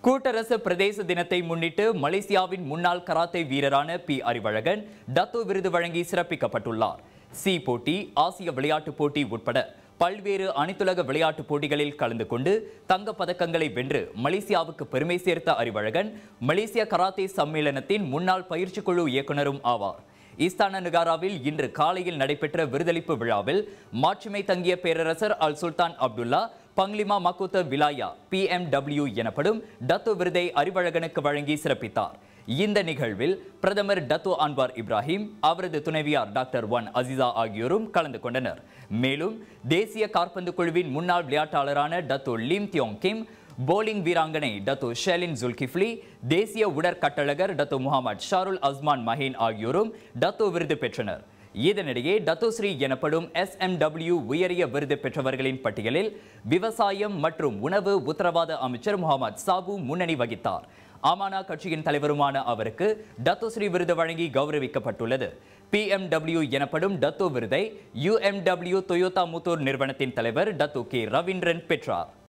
கூட்டரசு பிரதேச தினத்தை முன்னிட்டு மலேசியாவின் முன்னாள் கராத்தே வீரரான பி அறிவழகன் டத்தோ விருது வழங்கி சிறப்பிக்கப்பட்டுள்ளார் சி போட்டி ஆசிய விளையாட்டுப் போட்டி உட்பட பல்வேறு அனைத்துலக விளையாட்டுப் போட்டிகளில் கலந்து கொண்டு தங்கப் பதக்கங்களை வென்று மலேசியாவுக்கு பெருமை சேர்த்த அறிவழகன் மலேசிய கராத்தே சம்மேளனத்தின் முன்னாள் பயிற்சி குழு இயக்குனரும் ஆவார் ஈஸ்தான நகாராவில் இன்று காலையில் நடைபெற்ற விருதளிப்பு விழாவில் மாட்சிமை தங்கிய பேரரசர் Al Sultan Abdullah Panglima Mahkota Wilayah PMW எனப்படும் டத்து விருதை அறிவழகனுக்கு வழங்கி சிறப்பித்தார் இந்த நிகழ்வில் பிரதமர் டத்து அன்வார் இப்ராஹிம் அவரது துணைவியார் டாக்டர் ஒன் அசிசா ஆகியோரும் கலந்து கொண்டனர் மேலும் தேசிய காற்பந்து குழுவின் முன்னாள் விளையாட்டாளரான Datuk Lim Teong Kim bowling வீராங்கனை டத்து ஷெலின் ஜுல்கிஃப்லி தேசிய உடற்கட்டழகர் Datuk Mohamed Shahrul Azman Mahen ஆகியோரும் டத்து விருது பெற்றனர் இதனிடையே டத்தோஸ்ரீ எனப்படும் எஸ்எம்டபிள்யூ உயரிய விருது பெற்றவர்களின் பட்டியலில் விவசாயம் மற்றும் உணவு உத்தரவாத அமைச்சர் முகமது சாபு முன்னணி வகித்தார் அமானா கட்சியின் தலைவருமான அவருக்கு டத்தோஸ்ரீ விருது வழங்கி கௌரவிக்கப்பட்டுள்ளது பிஎம்டபிள்யூ எனப்படும் டத்தோ விருதை யுஎம்டபிள்யூ டொயோட்டா முத்தூர் நிறுவனத்தின் தலைவர் டத்து கே ரவீந்திரன் பெற்றார்